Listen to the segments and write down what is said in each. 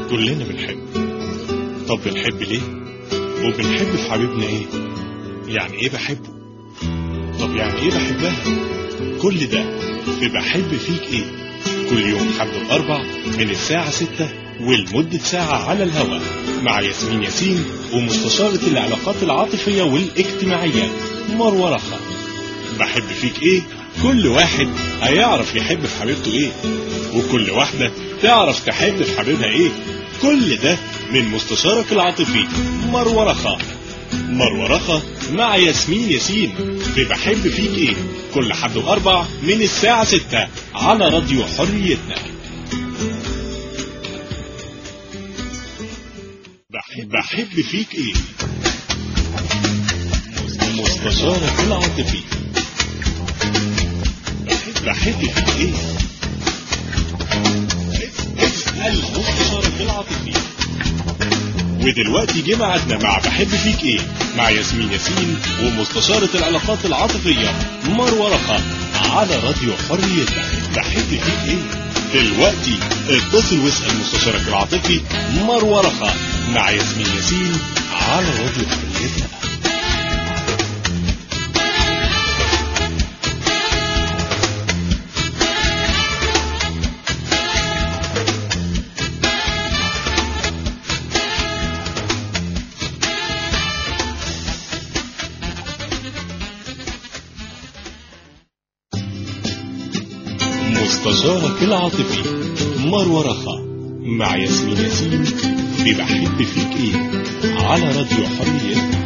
كلنا بنحب طب بنحب ليه وبنحب في حبيبنا ايه يعني ايه بحبه طب يعني ايه بحبها كل ده في بحب فيك ايه كل يوم حد الاربع من الساعة ستة ولمدة ساعة على الهواء مع ياسمين ياسين ومستشارة العلاقات العاطفية والاجتماعية مروة رخا بحب فيك ايه كل واحد هيعرف يحب في حبيبته ايه وكل واحدة تعرف تحب في حبيبها ايه كل ده من مستشارك العاطفي مروة رخا مروة رخا مع ياسمين ياسين في بحب فيك ايه كل حد واربع من الساعة ستة على راديو حريتنا بحب, بحب فيك ايه مستشارك العاطفي بحب, بحب فيك ايه اسأل مستشارك العاطفي ودلوقتي جه ميعادنا مع بحب فيك ايه مع ياسمين ياسين ومستشارة العلاقات العاطفية مروة رخا على راديو حريتنا بحب فيك ايه دلوقتي اتصل واسأل مستشارك العاطفي مروة رخا مع ياسمين ياسين على راديو حريتنا مستشارك العاطفي مروة رخا مع ياسمين ياسين ببحب فيك ايه على راديو حرية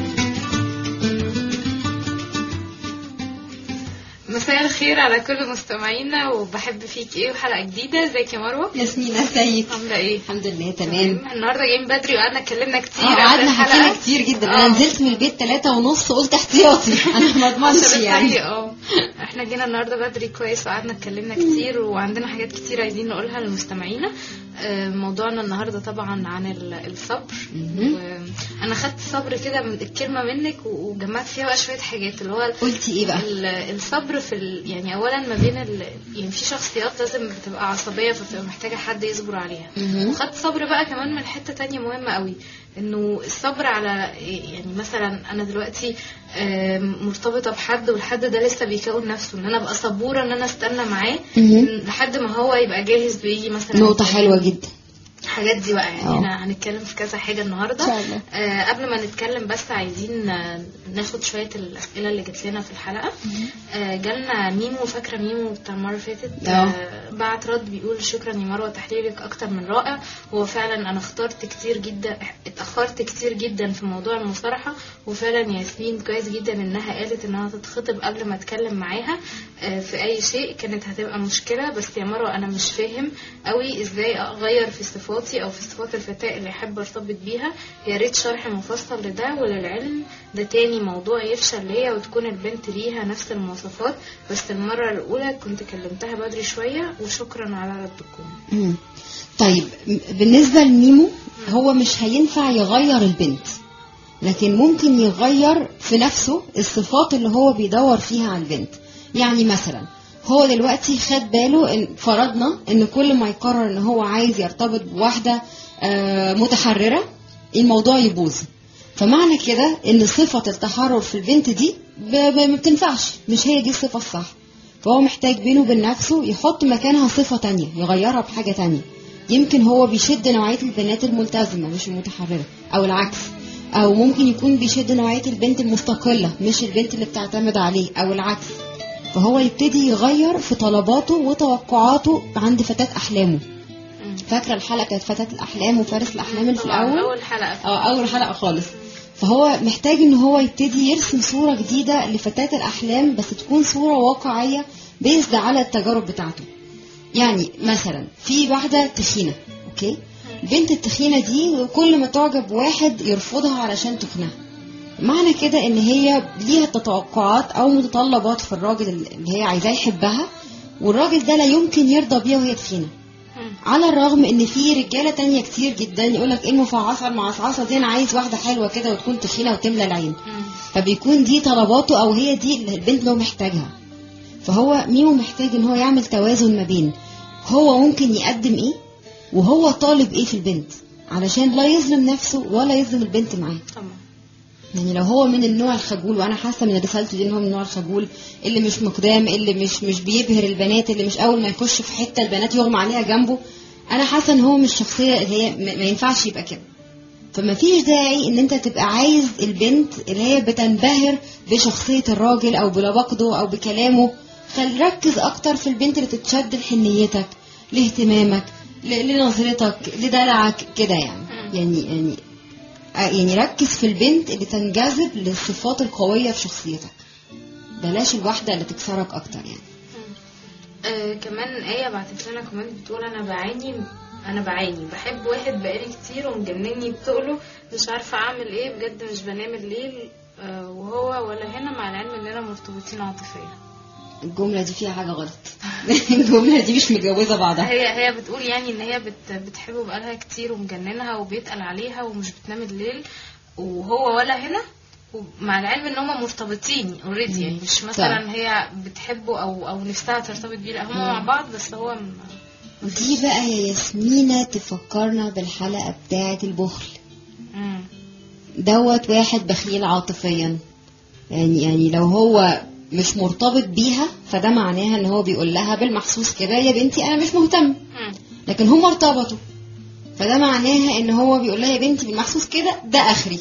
مساء الخير على كل مستمعينا وبحب فيك ايه وحلقه جديده ازيك يا مروه ياسمين ازيك عامله ايه الحمد لله تمام النهارده جايين بدري وقعدنا اتكلمنا كتير اه قبل قعدنا الحلقة. حكينا كتير جدا آه. انا نزلت من البيت ثلاثة ونص قلت احتياطي انا ما اضمنش عشان يعني الطريق، اه احنا جينا النهارده بدري كويس وقعدنا اتكلمنا كتير وعندنا حاجات كتير عايزين نقولها لمستمعينا آه، موضوعنا النهارده طبعا عن ال- الصبر مهم. وانا خدت صبر كده من الكلمه منك و- وجمعت فيها بقى شويه حاجات اللي هو قلتي ايه بقى ال- الصبر في ال... يعني اولا ما بين ال... يعني في شخصيات لازم بتبقى عصبيه فبتبقى محتاجه حد يصبر عليها مهم. وخدت صبر بقى كمان من حته تانية مهمه قوي انه الصبر على يعني مثلا انا دلوقتي آم، مرتبطه بحد والحد ده لسه بيكون نفسه ان انا ابقى صبوره ان انا استنى معاه مهم. لحد ما هو يبقى جاهز ويجي مثلا نقطة حلوة جدا الحاجات دي بقى يعني اه. احنا هنتكلم في كذا حاجه النهارده إن شاء الله. آه قبل ما نتكلم بس عايزين آه، ناخد شويه الاسئله اللي جت لنا في الحلقه آه جالنا ميمو فاكره ميمو بتاع المره اللي فاتت اه. آه بعت رد بيقول شكرا يا مروه تحليلك اكتر من رائع هو فعلا انا اخترت كتير جدا اتاخرت كتير جدا في موضوع المصارحه وفعلا ياسمين كويس جدا انها قالت انها تتخطب قبل ما اتكلم معاها آه، في اي شيء كانت هتبقى مشكله بس يا مروه انا مش فاهم قوي ازاي اغير في صفاتي او في صفات الفتاه اللي احب ارتبط بيها يا ريت شرح مفصل لده وللعلم ده تاني موضوع يفشل ليا وتكون البنت ليها نفس المواصفات بس المره الاولى كنت كلمتها بدري شويه وشكرا على ردكم مم. طيب م- بالنسبة لميمو هو مش هينفع يغير البنت لكن ممكن يغير في نفسه الصفات اللي هو بيدور فيها على البنت يعني مثلا هو دلوقتي خد باله ان فرضنا ان كل ما يقرر ان هو عايز يرتبط بواحدة آه، متحررة الموضوع يبوظ فمعنى كده ان صفة التحرر في البنت دي ب- ب- ما بتنفعش مش هي دي الصفة الصح فهو محتاج بينه وبين نفسه يحط مكانها صفة تانية يغيرها بحاجة تانية يمكن هو بيشد نوعية البنات الملتزمة مش المتحررة أو العكس أو ممكن يكون بيشد نوعية البنت المستقلة مش البنت اللي بتعتمد عليه أو العكس فهو يبتدي يغير في طلباته وتوقعاته عند فتاة أحلامه مم. فاكرة الحلقة كانت فتاة الأحلام وفارس الأحلام اللي في طبعاً الأول اول حلقه اه اول حلقه خالص فهو محتاج ان هو يبتدي يرسم صوره جديده لفتاه الاحلام بس تكون صوره واقعيه بيزد على التجارب بتاعته يعني مثلا في واحده تخينه اوكي بنت التخينه دي كل ما تعجب واحد يرفضها علشان تخنها معنى كده ان هي ليها تتوقعات او متطلبات في الراجل اللي هي عايزاه يحبها والراجل ده لا يمكن يرضى بيها وهي تخينه مم. على الرغم ان في رجاله تانية كتير جدا يقولك ايه المفعصه المعصعصه دي انا عايز واحده حلوه كده وتكون تخينه وتملى العين مم. فبيكون دي طلباته او هي دي اللي البنت اللي هو محتاجها فهو ميمو محتاج ان هو يعمل توازن ما بين هو ممكن يقدم ايه وهو طالب ايه في البنت علشان لا يظلم نفسه ولا يظلم البنت معاه طبعا يعني لو هو من النوع الخجول وانا حاسه من رسالته دي ان هو من النوع الخجول اللي مش مقدام اللي مش مش بيبهر البنات اللي مش اول ما يخش في حته البنات يغمى عليها جنبه انا حاسه ان هو مش شخصيه اللي هي ما ما ينفعش يبقى كده فما فيش داعي ان انت تبقى عايز البنت اللي هي بتنبهر بشخصيه الراجل او بلبقده او بكلامه خل ركز اكتر في البنت اللي تتشد لحنيتك لاهتمامك ل- لنظرتك لدلعك كده يعني مم. يعني يعني آه، يعني ركز في البنت اللي تنجذب للصفات القوية في شخصيتك بلاش الواحدة اللي تكسرك أكتر يعني آه كمان آية بعتت لنا كمان بتقول أنا بعاني أنا بعاني بحب واحد بقالي كتير ومجنني بتقله مش عارفة أعمل إيه بجد مش بنام الليل آه وهو ولا هنا مع العلم إننا مرتبطين عاطفيا الجملة دي فيها حاجة غلط الجملة دي مش متجوزة بعضها هي هي بتقول يعني إن هي بت بتحبه بقالها كتير ومجننها وبيتقل عليها ومش بتنام الليل وهو ولا هنا ومع العلم ان هم مرتبطين اوريدي يعني مش مثلا هي بتحبه او او نفسها ترتبط بيه لا هم مع بعض بس هو م- دي بقى يا ياسمينة تفكرنا بالحلقة بتاعة البخل مم. دوت واحد بخيل عاطفيا يعني يعني لو هو مش مرتبط بيها فده معناها ان هو بيقول لها بالمحسوس كده يا بنتي انا مش مهتم مم. لكن هم ارتبطوا فده معناها ان هو بيقول لها يا بنتي بالمحسوس كده ده اخري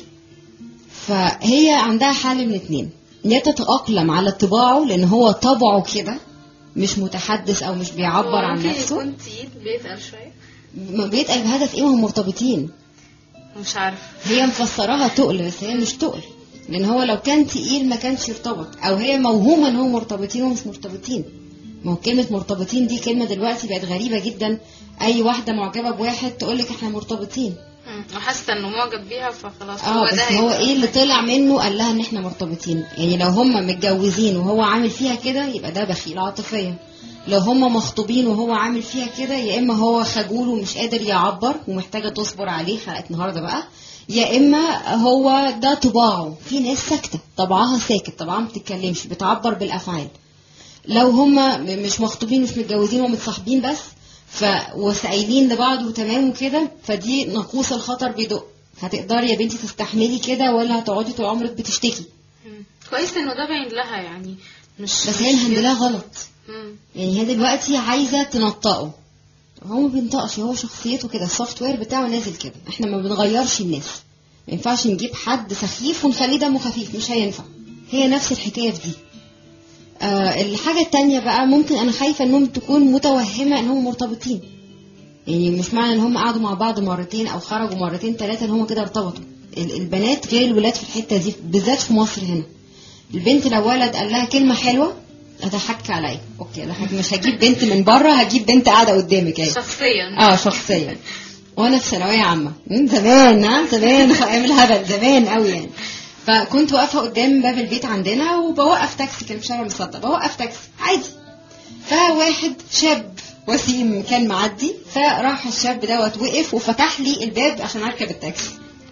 فهي عندها حل من اتنين يا تتأقلم على طباعه لان هو طبعه كده مش متحدث او مش بيعبر هو عن ممكن نفسه يكون تقيل بيتقل شويه م- بيتقل بهدف ايه وهم مرتبطين مش عارف هي مفسراها تقل بس هي مش تقل لان هو لو كان تقيل ما كانش ارتبط او هي موهومه ان هم مرتبطين ومش مرتبطين ما هو كلمه مرتبطين دي كلمه دلوقتي بقت غريبه جدا اي واحده معجبه بواحد تقول لك احنا مرتبطين مم. وحاسه انه معجب بيها فخلاص اه بس ده هو هيبقى- ايه اللي طلع منه قال لها ان احنا مرتبطين يعني لو هم متجوزين وهو عامل فيها كده يبقى ده بخيل عاطفيا لو هم مخطوبين وهو عامل فيها كده يا اما هو خجول ومش قادر يعبر ومحتاجه تصبر عليه حلقه النهارده بقى يا اما هو ده طباعه في ناس ساكته طبعها ساكت طبعها ما بتتكلمش بتعبر بالافعال لو هم مش مخطوبين مش متجوزين ومتصاحبين بس ف وسائلين لبعض وتمام وكده فدي ناقوس الخطر بيدق هتقدري يا بنتي تستحملي كده ولا هتقعدي طول عمرك بتشتكي مم. كويس انه ده باين لها يعني مش بس هي مهندلاه غلط مم. يعني هي دلوقتي عايزه تنطقه هو ما بينطقش هو شخصيته كده السوفت وير بتاعه نازل كده احنا ما بنغيرش الناس ما ينفعش نجيب حد سخيف ونخليه دمه خفيف مش هينفع هي نفس الحكايه في دي آه الحاجه التانية بقى ممكن انا خايفه انهم تكون متوهمه انهم مرتبطين يعني مش معنى ان هم قعدوا مع بعض مرتين او خرجوا مرتين ثلاثه ان هم كده ارتبطوا ال- البنات غير الولاد في الحته دي بالذات في مصر هنا البنت لو ولد قال لها كلمه حلوه هتحك عليا اوكي انا هج- مش هجيب بنت من بره هجيب بنت قاعده قدامك يعني شخصيا اه شخصيا وانا في ثانويه عامه مم، زمان ها زمان في ايام الهبل زمان قوي يعني فكنت واقفه قدام باب البيت عندنا وبوقف تاكسي كان في شارع مصدق بوقف تاكسي عادي فواحد شاب وسيم كان معدي فراح الشاب دوت وقف وفتح لي الباب عشان اركب التاكسي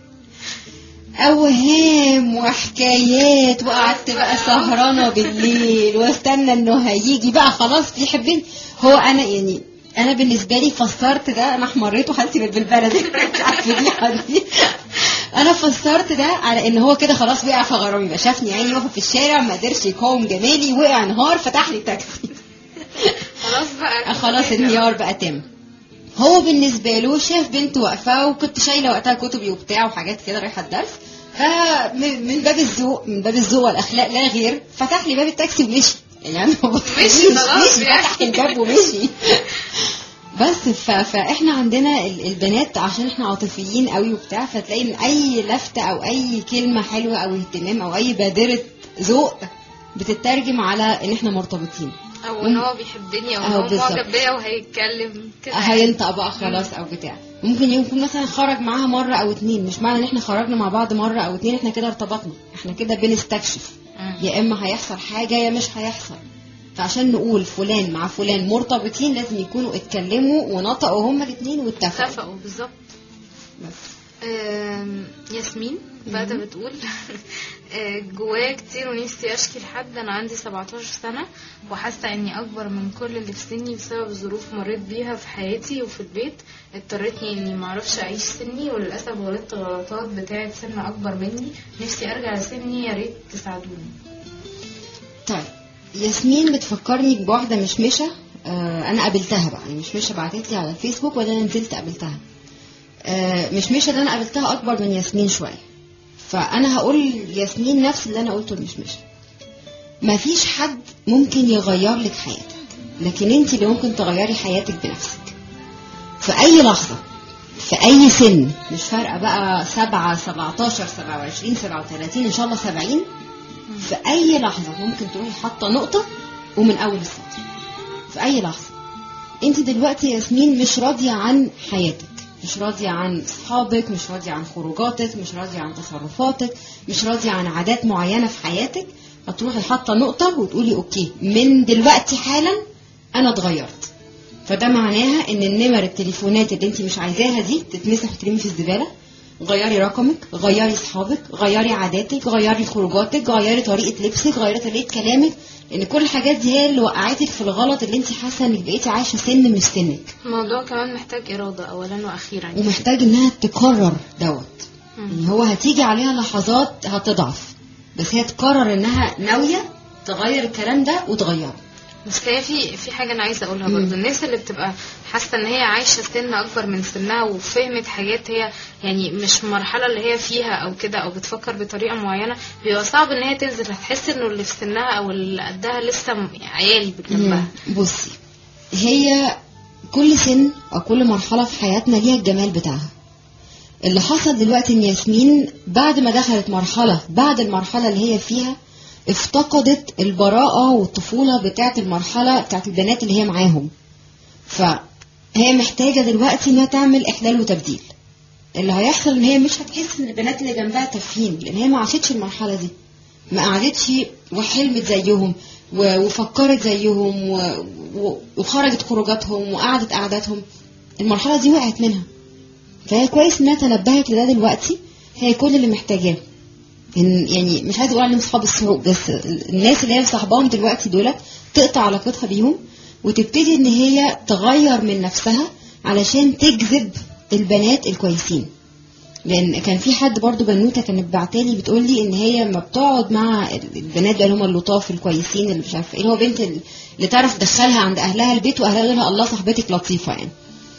اوهام وحكايات وقعدت بقى سهرانه بالليل واستنى انه هيجي بقى خلاص بيحبني هو انا يعني انا بالنسبه لي فسرت ده انا احمريت وحالتي بقت بالبلد مش عارفه دي دي انا فسرت ده على ان هو كده خلاص وقع في غرامي بقى شافني عيني واقفه في الشارع ما قدرش يقاوم جمالي وقع انهار فتح لي تاكسي خلاص بقى خلاص انهيار بقى تام هو بالنسبه له شاف بنت واقفه وكنت شايله وقتها كتبي وبتاع وحاجات كده رايحه الدرس فمن من باب الذوق من باب الذوق والاخلاق لا غير فتح لي باب التاكسي ومشي يعني ما بصليش، مشي خلاص مشي يعني. فتح الباب ومشي بس ف... فاحنا عندنا ال- البنات عشان احنا عاطفيين قوي وبتاع فتلاقي ان اي لفته او اي كلمه حلوه او اهتمام او اي بادره ذوق بتترجم على ان احنا مرتبطين او ان هو بيحبني او ان أه، هو بالظبط. معجب بيا وهيتكلم كده هينطق بقى خلاص او بتاع ممكن يكون مثلا خرج معاها مره او اتنين مش معنى ان احنا خرجنا مع بعض مره او اتنين احنا كده ارتبطنا احنا كده بنستكشف مم. يا اما هيحصل حاجه يا مش هيحصل فعشان نقول فلان مع فلان مرتبطين لازم يكونوا اتكلموا ونطقوا هما الاثنين واتفقوا اتفقوا بالظبط بس. آم، ياسمين بعد بتقول آه، جوايا كتير ونفسي اشكي لحد انا عندي 17 سنه وحاسه اني اكبر من كل اللي في سني بسبب ظروف مريت بيها في حياتي وفي البيت اضطرتني اني معرفش اعيش سني وللاسف غلطت غلطات بتاعه سن اكبر مني نفسي ارجع لسني يا ريت تساعدوني طيب ياسمين بتفكرني بواحده مشمشه آه انا قابلتها بقى يعني مشمشه بعتت لي على الفيسبوك وده انا نزلت قابلتها آه مشمشه ده انا قابلتها اكبر من ياسمين شويه فانا هقول ياسمين نفس اللي انا قلته لمشمشه مفيش حد ممكن يغير لك حياتك لكن انت اللي ممكن تغيري حياتك بنفسك في اي لحظه في اي سن مش فارقه بقى 7 17 27 37 ان شاء الله 70 في اي لحظه ممكن تروحي حاطه نقطه ومن اول السطر في اي لحظه انت دلوقتي يا ياسمين مش راضيه عن حياتك مش راضيه عن اصحابك مش راضيه عن خروجاتك مش راضيه عن تصرفاتك مش راضيه عن عادات معينه في حياتك هتروحي حاطه نقطه وتقولي اوكي من دلوقتي حالا انا اتغيرت فده معناها ان النمر التليفونات اللي انت مش عايزاها دي تتمسح وترمي في الزباله غيري رقمك غيري اصحابك غيري عاداتك غيري خروجاتك غيري طريقه لبسك غيري طريقه كلامك لان كل الحاجات دي هي اللي وقعتك في الغلط اللي انت حاسه انك بقيتي عايشه سن مش سنك الموضوع كمان محتاج اراده اولا واخيرا ومحتاج انها تقرر دوت مم. يعني هو هتيجي عليها لحظات هتضعف بس هي تقرر انها ناويه تغير الكلام ده وتغيره بس هي في في حاجه انا عايزه اقولها مم. برضه الناس اللي بتبقى حاسه ان هي عايشه سن اكبر من سنها وفهمت حاجات هي يعني مش المرحله اللي هي فيها او كده او بتفكر بطريقه معينه بيبقى صعب ان هي تنزل هتحس انه اللي في سنها او اللي قدها لسه م- عيال بجنبها مم. بصي هي كل سن او كل مرحله في حياتنا ليها الجمال بتاعها اللي حصل دلوقتي ان ياسمين بعد ما دخلت مرحله بعد المرحله اللي هي فيها افتقدت البراءه والطفوله بتاعت المرحله بتاعت البنات اللي هي معاهم فهي محتاجه دلوقتي انها تعمل احلال وتبديل اللي هيحصل ان هي مش هتحس ان البنات اللي جنبها تافهين لان هي ما عاشتش المرحله دي ما قعدتش وحلمت زيهم و- وفكرت زيهم و- و- وخرجت خروجاتهم وقعدت قعداتهم المرحله دي وقعت منها فهي كويس انها تنبهت لده دلوقتي هي كل اللي محتاجاه إن يعني مش عايزه اقول عليهم اصحاب السوق بس الناس اللي هي صاحباهم دلوقتي دولت تقطع علاقتها بيهم وتبتدي ان هي تغير من نفسها علشان تجذب البنات الكويسين لان كان في حد برضو بنوته كانت بعتالي بتقول لي ان هي لما بتقعد مع البنات اللي هم اللطاف الكويسين اللي مش عارفه ايه اللي هو بنت اللي تعرف تدخلها عند اهلها البيت واهلها يقولوا لها الله صاحبتك لطيفه يعني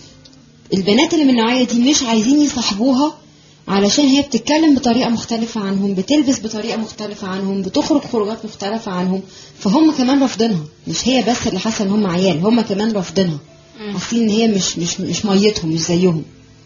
البنات اللي من النوعيه دي مش عايزين يصاحبوها علشان هي بتتكلم بطريقه مختلفه عنهم بتلبس بطريقه مختلفه عنهم بتخرج خروجات مختلفه عنهم فهم كمان رافضينها مش هي بس اللي حاسه ان هم عيال هم كمان رافضينها مم. حاسين ان هي مش مش مش ميتهم مش زيهم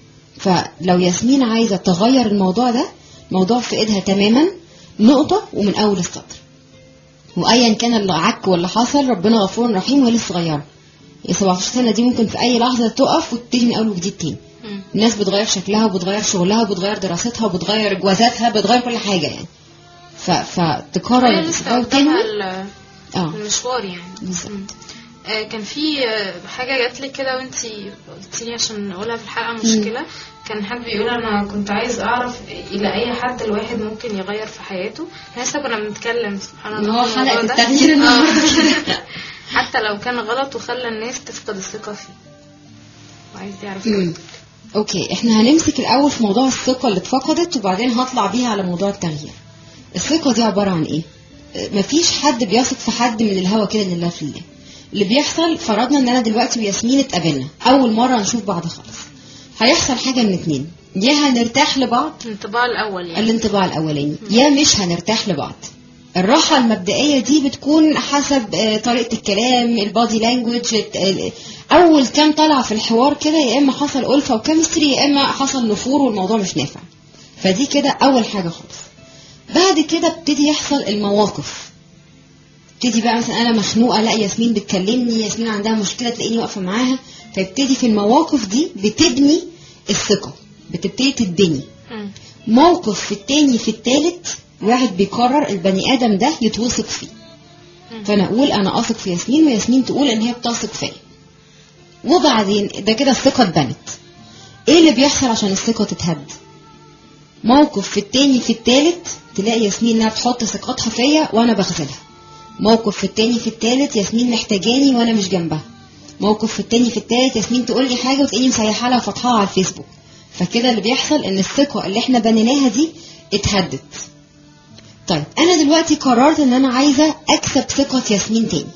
فلو ياسمين عايزه تغير الموضوع ده موضوع في ايدها تماما نقطه ومن اول السطر وايا كان اللي عك واللي حصل ربنا غفور رحيم وهي لسه صغيره ال 17 سنه دي ممكن في اي لحظه تقف وتبتدي من اول وجديد تاني مم. الناس بتغير شكلها وبتغير شغلها وبتغير دراستها وبتغير جوازاتها بتغير كل حاجه يعني ف... فتقرر هي لسه تغير قدامها تاني ال- اه المشوار يعني بالظبط. مم. آه، كان في آه، حاجة جات لي كده وانتي قلت لي عشان نقولها في الحلقة مشكلة كان حد بيقول انا كنت عايز اعرف الى اي حد الواحد ممكن يغير في حياته احنا لسه كنا بنتكلم سبحان إن الله هو في الموضوع حلقة ده. التغيير النهاردة. آه. حتى لو كان غلط وخلى الناس تفقد الثقة فيه وعايز يعرف مم. اوكي احنا هنمسك الاول في موضوع الثقه اللي اتفقدت وبعدين هطلع بيها على موضوع التغيير الثقه دي عباره عن ايه اه، مفيش حد بيثق في حد من الهوا كده لله في الله اللي بيحصل فرضنا ان انا دلوقتي وياسمين اتقابلنا اول مره نشوف بعض خالص هيحصل حاجه من اتنين يا هنرتاح لبعض الانطباع الاول يعني الانطباع الاولاني يا مش هنرتاح لبعض الراحة المبدئية دي بتكون حسب آه، طريقة الكلام البادي لانجوج أول كام طلع في الحوار كده يا إما حصل ألفة وكيمستري يا إما حصل نفور والموضوع مش نافع فدي كده أول حاجة خالص بعد كده ابتدي يحصل المواقف ابتدي بقى مثلا أنا مخنوقة لا ياسمين بتكلمني ياسمين عندها مشكلة تلاقيني واقفة معاها فابتدي في المواقف دي بتبني الثقة بتبتدي تتبني مم. موقف في التاني في التالت واحد بيقرر البني ادم ده يتوثق فيه مم. فانا اقول انا اثق في ياسمين وياسمين تقول ان هي بتثق فيا وبعدين ده كده الثقه اتبنت ايه اللي بيحصل عشان الثقه تتهد موقف في التاني في التالت تلاقي ياسمين انها بتحط ثقتها فيا وانا بخذلها موقف في التاني في التالت ياسمين محتاجاني وانا مش جنبها موقف في التاني في التالت ياسمين تقول لي حاجه وتلاقيني مسيحه لها وفاتحاها على الفيسبوك فكده اللي بيحصل ان الثقه اللي احنا بنيناها دي اتهدت طيب انا دلوقتي قررت ان انا عايزه اكسب ثقه ياسمين تاني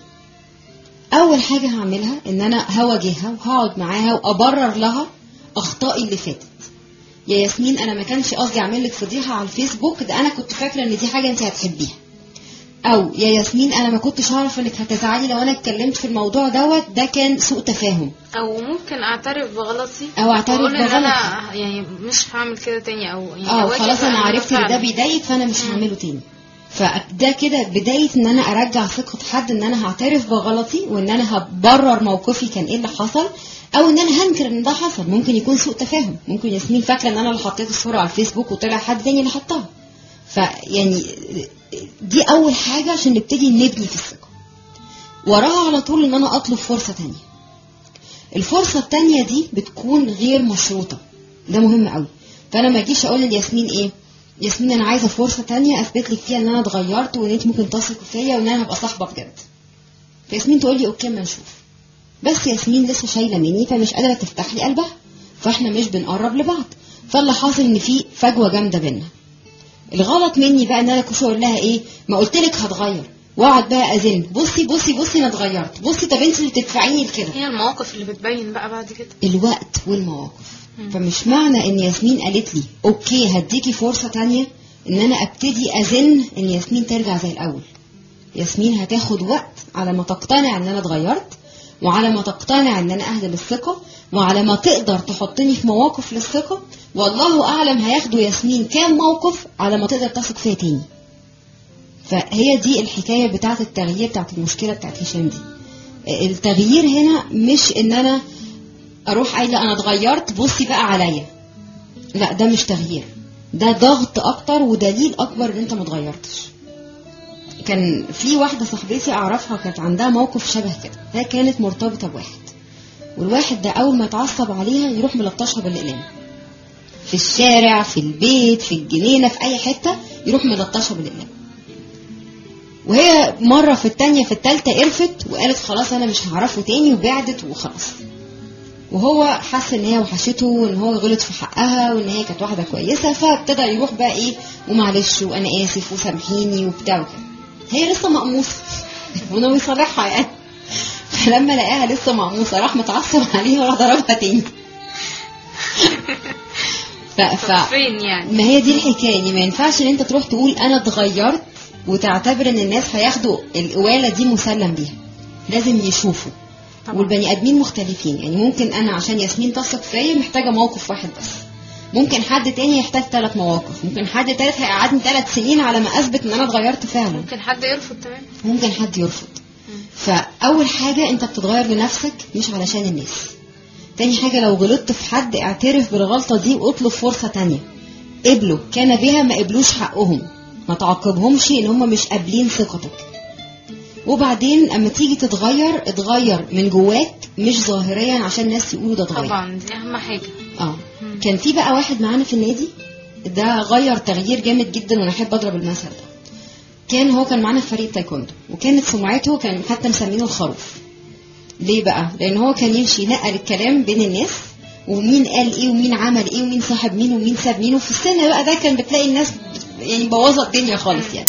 اول حاجه هعملها ان انا هواجهها وهقعد معاها وابرر لها اخطائي اللي فاتت يا ياسمين انا ما كانش قصدي اعمل لك فضيحه على الفيسبوك ده انا كنت فاكره ان دي حاجه انت هتحبيها او يا ياسمين انا ما كنتش اعرف انك هتزعلي لو انا اتكلمت في الموضوع دوت ده كان سوء تفاهم او ممكن اعترف بغلطي أو أعترف وأقول ان بغلطي. انا يعني مش هعمل كده تاني او يعني اه أواجه خلاص انا بقى عرفت ان ده فعلا. بيضايق فانا مش هعمله تاني فده كده بداية ان انا ارجع ثقة حد ان انا هعترف بغلطي وان انا هبرر موقفي كان ايه اللي حصل او ان انا هنكر ان ده حصل ممكن يكون سوء تفاهم ممكن ياسمين فاكرة ان انا اللي حطيت الصورة على الفيسبوك وطلع حد تاني اللي حطها فيعني دي اول حاجة عشان نبتدي نبني في الثقة وراها على طول ان انا اطلب فرصة تانية الفرصة التانية دي بتكون غير مشروطة ده مهم قوي فانا ما اجيش اقول لياسمين ايه ياسمين انا عايزه فرصه تانية اثبت لك فيها ان انا اتغيرت وان انت ممكن تثقي فيا وان انا هبقى صاحبه بجد فياسمين تقول لي اوكي ما نشوف بس ياسمين لسه شايله مني فمش قادره تفتح لي قلبها فاحنا مش بنقرب لبعض فاللي حاصل ان في فجوه جامده بينا الغلط مني بقى ان انا كنت اقول لها ايه ما قلت لك هتغير واقعد بقى ازن بصي بصي بصي انا اتغيرت بصي طب انت اللي بتدفعيني لكده هي المواقف اللي بتبين بقى بعد كده الوقت والمواقف مم. فمش معنى ان ياسمين قالت لي اوكي هديكي فرصة تانية ان انا ابتدي ازن ان ياسمين ترجع زي الاول ياسمين هتاخد وقت على ما تقتنع ان انا اتغيرت وعلى ما تقتنع ان انا اهل للثقة وعلى ما تقدر تحطني في مواقف للثقة والله اعلم هياخدوا ياسمين كام موقف على ما تقدر تثق فيا تاني فهي دي الحكاية بتاعت التغيير بتاعت المشكلة بتاعت هشام دي التغيير هنا مش ان انا اروح قايله انا اتغيرت بصي بقى عليا لا ده مش تغيير ده ضغط اكتر ودليل اكبر ان انت ما اتغيرتش كان في واحده صاحبتي اعرفها كانت عندها موقف شبه كده هي كانت مرتبطه بواحد والواحد ده اول ما اتعصب عليها يروح ملطشها بالاقلام في الشارع في البيت في الجنينه في اي حته يروح ملطشها بالاقلام وهي مره في التانية في التالتة قرفت وقالت خلاص انا مش هعرفه تاني وبعدت وخلاص وهو حس ان هي وحشته وان هو غلط في حقها وان هي كانت واحده كويسه فابتدى يروح بقى ايه ومعلش وانا اسف وسامحيني وبتاع وكده هي لسه مقموصه وناوي يصالحها يعني فلما لقاها لسه مقموصه راح متعصب عليها وراح ضربها تاني ف... ف... فين يعني ما هي دي الحكايه يعني ما ينفعش ان انت تروح تقول انا اتغيرت وتعتبر ان الناس هياخدوا القواله دي مسلم بيها لازم يشوفوا طبعا. والبني ادمين مختلفين يعني ممكن انا عشان ياسمين تثق فيا محتاجه موقف واحد بس ممكن حد تاني يحتاج ثلاث مواقف ممكن حد تالت هيقعدني ثلاث سنين على ما اثبت ان انا اتغيرت فعلا ممكن حد يرفض تمام ممكن حد يرفض فاول حاجه انت بتتغير لنفسك مش علشان الناس تاني حاجه لو غلطت في حد اعترف بالغلطه دي واطلب فرصه تانية قبلوا كان بها ما قبلوش حقهم ما تعاقبهمش ان هم مش قابلين ثقتك وبعدين اما تيجي تتغير اتغير من جواك مش ظاهريا عشان الناس يقولوا ده اتغير طبعا دي اهم حاجه اه مم. كان في بقى واحد معانا في النادي ده غير تغيير جامد جدا وانا احب اضرب المثل ده كان هو كان معانا في فريق تايكوندو وكانت سمعته كان حتى مسمينه الخروف ليه بقى لان هو كان يمشي ينقل الكلام بين الناس ومين قال ايه ومين عمل ايه ومين صاحب مين ومين ساب مين وفي السن بقى ده كان بتلاقي الناس يعني بوظت الدنيا خالص يعني